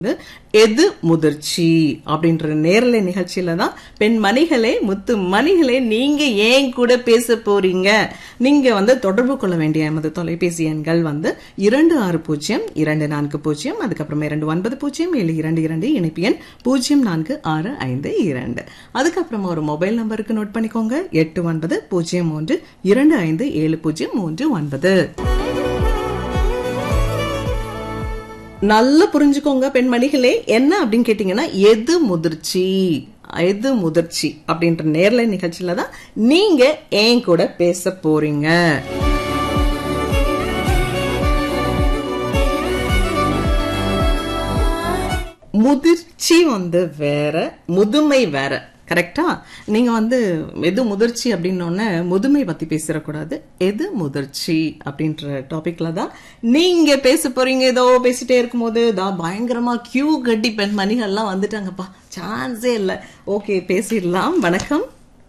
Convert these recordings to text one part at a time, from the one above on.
வந்து எது முதிர்ச்சி அப்படின்ற நேரலை நிகழ்ச்சியில தான் பெண் மணிகளே முத்து மணிகளே நீங்க ஏன் கூட பேச போறீங்க நீங்க வந்து தொடர்பு கொள்ள வேண்டிய எமது தொலைபேசி எண்கள் வந்து இரண்டு ஆறு பூஜ்ஜியம் இரண்டு நான்கு பூஜ்ஜியம் அதுக்கப்புறமா இரண்டு ஒன்பது பூஜ்ஜியம் ஏழு இரண்டு இரண்டு இணைப்பு எண் பூஜ்ஜியம் நான்கு ஆறு ஐந்து இரண்டு அதுக்கப்புறமா ஒரு மொபைல் நம்பருக்கு நோட் பண்ணிக்கோங்க எட்டு ஒன்பது பூஜ்ஜியம் மூன்று இரண்டு ஐந்து ஏழு பூஜ்ஜியம் மூன்று ஒன்பது நல்லா புரிஞ்சுக்கோங்க பெண்மணிகளே என்ன அப்படின்னு கேட்டீங்கன்னா எது முதிர்ச்சி எது முதிர்ச்சி அப்படின்ற நேர்ல நிகழ்ச்சியில தான் நீங்க ஏன் கூட பேச போறீங்க முதிர்ச்சி வந்து வேற முதுமை வேற கரெக்டா நீங்க வந்து எது முதிர்ச்சி அப்படின்னோடனே முதுமை பத்தி பேசிடக்கூடாது எது முதிர்ச்சி அப்படின்ற டாபிக்ல தான் நீங்க பேச போறீங்க ஏதோ பேசிட்டே இருக்கும்போது தான் பயங்கரமா கியூ கட்டி பெண் மணிகள்லாம் வந்துட்டாங்கப்பா சான்ஸே இல்லை ஓகே பேசிடலாம் வணக்கம்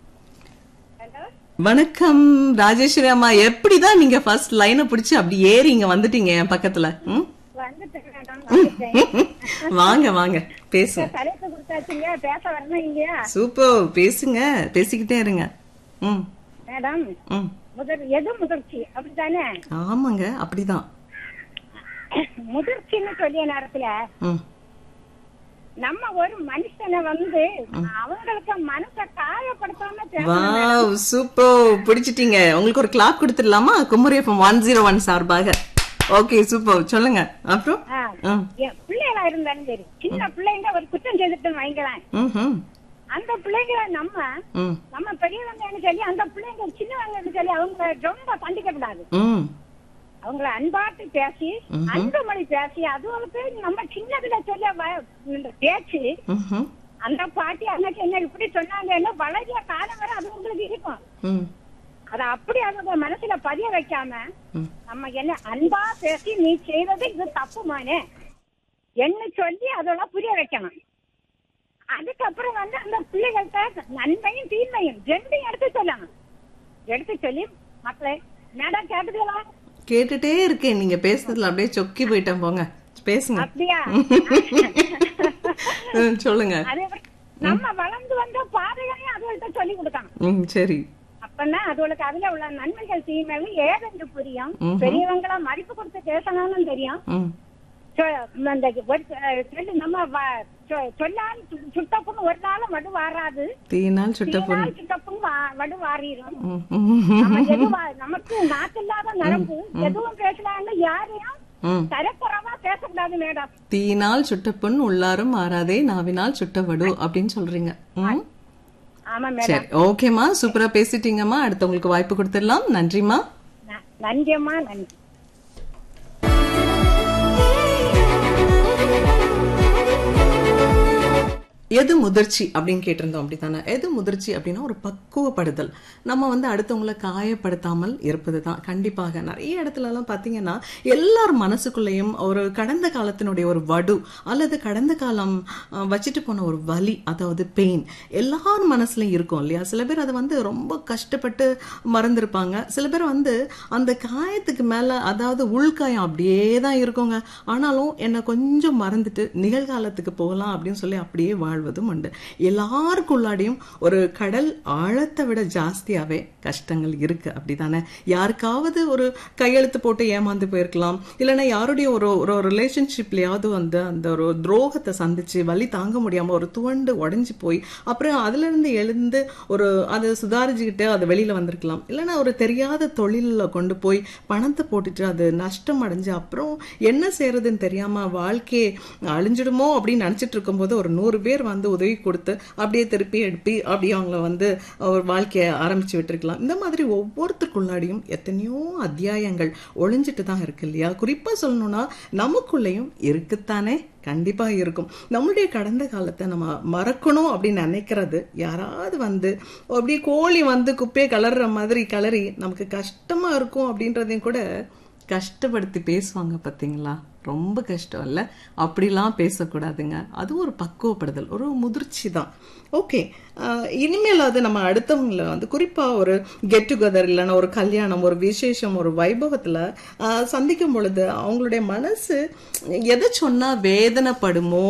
வணக்கம் ராஜேஸ்வரி அம்மா எப்படிதான் நீங்க ஃபர்ஸ்ட் லைனை பிடிச்சு அப்படி ஏறி இங்க வந்துட்டீங்க என் பக்கத்துல ம்? வந்துட்டேன் மேடம் வந்துட்டேன். வாங்க வாங்க பேசுங்க தலைப்பு கொடுத்தாச்சுங்க பேச வரணும் இல்லையா சூப்பர் பேசுங்க பேசிக்கிட்டே இருங்க ம் மேடம் ம் முதல் எது முதிர்ச்சி அப்படித்தானே ஆமாங்க அப்படிதான் முதிர்ச்சின்னு சொல்லிய நேரத்துல ம் நம்ம ஒரு மனுஷனை வந்து அவங்களுக்கு மனசை காயப்படுத்தாம பேசணும் வாவ் சூப்பர் பிடிச்சிட்டீங்க உங்களுக்கு ஒரு கிளாப் கொடுத்துடலாமா Kumari FM one zero one சார்பாக ஓகே சூப்பர் சொல்லுங்க அப்புறம் ஆ. ம் என் பிள்ளைகளா இருந்தாலும் சரி சின்ன பிள்ளைங்க ஒரு குற்றம் செய்துட்டு வைங்களேன் ம்ஹும். அந்த பிள்ளைங்களை நம்ம ம் நம்ம பெரியவங்கன்னு சொல்லி அந்த பிள்ளைங்க சின்னவங்கன்னு சொல்லி அவங்க ரொம்ப கண்டிக்க கூடாது ம் அவங்கள அன்பாட்டு பேசி அன்பு மொழி பேசி அதுகளுக்கு நம்ம சின்னதுல சொல்ல வ- இந்த பேச்சு ம்ஹும். அந்த பாட்டி அன்னைக்கு என்ன இப்படி சொன்னாங்கன்னு வளரிய காலம் வரை அது உங்களுக்கு இருக்கும் ம் அத அப்படி அவங்க மனசுல பதிய வைக்காம ம். நம்ம என்ன அன்பா பேசி நீ செய்தது இது தப்புமானே என்ன சொல்லி அதெல்லாம் புரிய வைக்கணும் அதுக்கப்புறம் வந்து அந்த பிள்ளைகள்கிட்ட நன்மையும் தீமையும் ரெண்டையும் எடுத்து சொல்லணும் எடுத்து சொல்லி மக்களே மேடம் கேட்டுக்கலாம் கேட்டுட்டே இருக்கேன் நீங்க பேசுறதுல அப்படியே சொக்கி போயிட்டேன் போங்க பேசுங்க அப்படியா ம், சொல்லுங்க அதே மாதிரி நம்ம வளர்ந்து வந்த பாதைகளையும் அதுகள்ட்ட சொல்லி கொடுக்கணும் ம் சரி அப்பதான் அதுகளுக்கு அதுல உள்ள நன்மைகள் தீமைகள் ஏதென்று புரியும் ம்ஹும். பெரியவங்களா மதிப்பு கொடுத்து பேசணும்னு தெரியும் ம் சொ- அந்த ஒரு அஹ், சொல்லு நம்ம வ- சொ- சொல்லால் சு- சுட்டப்புன்னு ஒரு நாளும் வடு வாராது தீனால் சுட்ட பொண்ணு தீனால் சுட்டப்புன்னு வா- வடு வாரிரும் ம், ம், நம்ம எது வா- நமக்கு நாட்டில்லாத நரம்பு எதுவும் பேசலாம்னு யாரையும் ம். தரக்குறவா பேசக்கூடாது மேடம் தீயினால் சுட்ட பொன் உள்ளாரும் மாறாதே நாவினால் சுட்ட வடு அப்படின்னு சொல்றீங்க ம் ஆமா மேடம் சரி ஓகேம்மா சூப்பரா பேசிட்டீங்கம்மா அடுத்தவங்களுக்கு வாய்ப்பு கொடுத்துடலாம் நன்றிம்மா ந- நன்றியம்மா நன்றி எது முதிர்ச்சி அப்படின்னு கேட்டிருந்தோம் அப்படித்தானே எது முதிர்ச்சி அப்படின்னா ஒரு பக்குவப்படுதல் நம்ம வந்து அடுத்தவங்களை காயப்படுத்தாமல் இருப்பது தான் கண்டிப்பாக நிறைய இடத்துல எல்லாம் பார்த்தீங்கன்னா எல்லார் மனசுக்குள்ளேயும் ஒரு கடந்த காலத்தினுடைய ஒரு வடு அல்லது கடந்த காலம் அஹ், வச்சுட்டு போன ஒரு வலி அதாவது பெயின் எல்லார் மனசுலயும் இருக்கும் இல்லையா சில பேர் அதை வந்து ரொம்ப கஷ்டப்பட்டு மறந்துருப்பாங்க சில பேர் வந்து அந்த காயத்துக்கு மேல அதாவது உள்காயம் அப்படியே தான் இருக்குங்க ஆனாலும் என்னை கொஞ்சம் மறந்துட்டு நிகழ்காலத்துக்கு போகலாம் அப்படின்னு சொல்லி அப்படியே வாழ்வதும் உண்டு எல்லாருக்குள்ளாடியும் ஒரு கடல் ஆழத்தை விட ஜாஸ்தியாவே கஷ்டங்கள் இருக்கு அப்படிதானே யாருக்காவது ஒரு கையெழுத்து போட்டு ஏமாந்து போயிருக்கலாம் இல்லைன்னா யாருடைய ஒரு ஒரு ரிலேஷன்ஷிப்லயாவது வந்து அந்த ஒரு துரோகத்தை சந்திச்சு வலி தாங்க முடியாம ஒரு துவண்டு உடைஞ்சு போய் அப்புறம் அதுல இருந்து எழுந்து ஒரு அதை சுதாரிச்சுக்கிட்டு அது வெளியில வந்திருக்கலாம் இல்லைன்னா ஒரு தெரியாத தொழிலில் கொண்டு போய் பணத்தை போட்டுட்டு அது நஷ்டம் அடைஞ்சு அப்புறம் என்ன செய்யறதுன்னு தெரியாம வாழ்க்கையே அழிஞ்சிடுமோ அப்படின்னு நினைச்சிட்டு இருக்கும்போது ஒரு நூறு பேர் வந்து உதவி கொடுத்து அப்படியே திருப்பி எடுப்பி அப்படியே அவங்கள வந்து ஒரு வாழ்க்கையை ஆரம்பிச்சு விட்டுருக்கலாம் இந்த மாதிரி ஒவ்வொருத்தருக்குள்ளாடியும் எத்தனையோ அத்தியாயங்கள் ஒளிஞ்சிட்டு தான் இருக்கு இல்லையா குறிப்பா சொல்லணும்னா நமக்குள்ளேயும் இருக்குத்தானே கண்டிப்பா இருக்கும் நம்மளுடைய கடந்த காலத்தை நம்ம மறக்கணும் அப்படின்னு நினைக்கிறது யாராவது வந்து அப்படியே கோழி வந்து குப்பையை கலர்ற மாதிரி கலரி நமக்கு கஷ்டமா இருக்கும் அப்படின்றதையும் கூட கஷ்டப்படுத்தி பேசுவாங்க பாத்தீங்களா ரொம்ப கஷ்டம் இல்ல அப்படிலாம் பேசக்கூடாதுங்க அது ஒரு பக்குவப்படுதல் ஒரு முதிர்ச்சி தான் ஓகே இனிமேல் அது நம்ம அடுத்தவங்கள வந்து குறிப்பா ஒரு கெட் டுகெதர் இல்லைன்னா ஒரு கல்யாணம் ஒரு விசேஷம் ஒரு வைபவத்துல ஆஹ், சந்திக்கும் பொழுது அவங்களுடைய மனசு எதை சொன்னா வேதனைப்படுமோ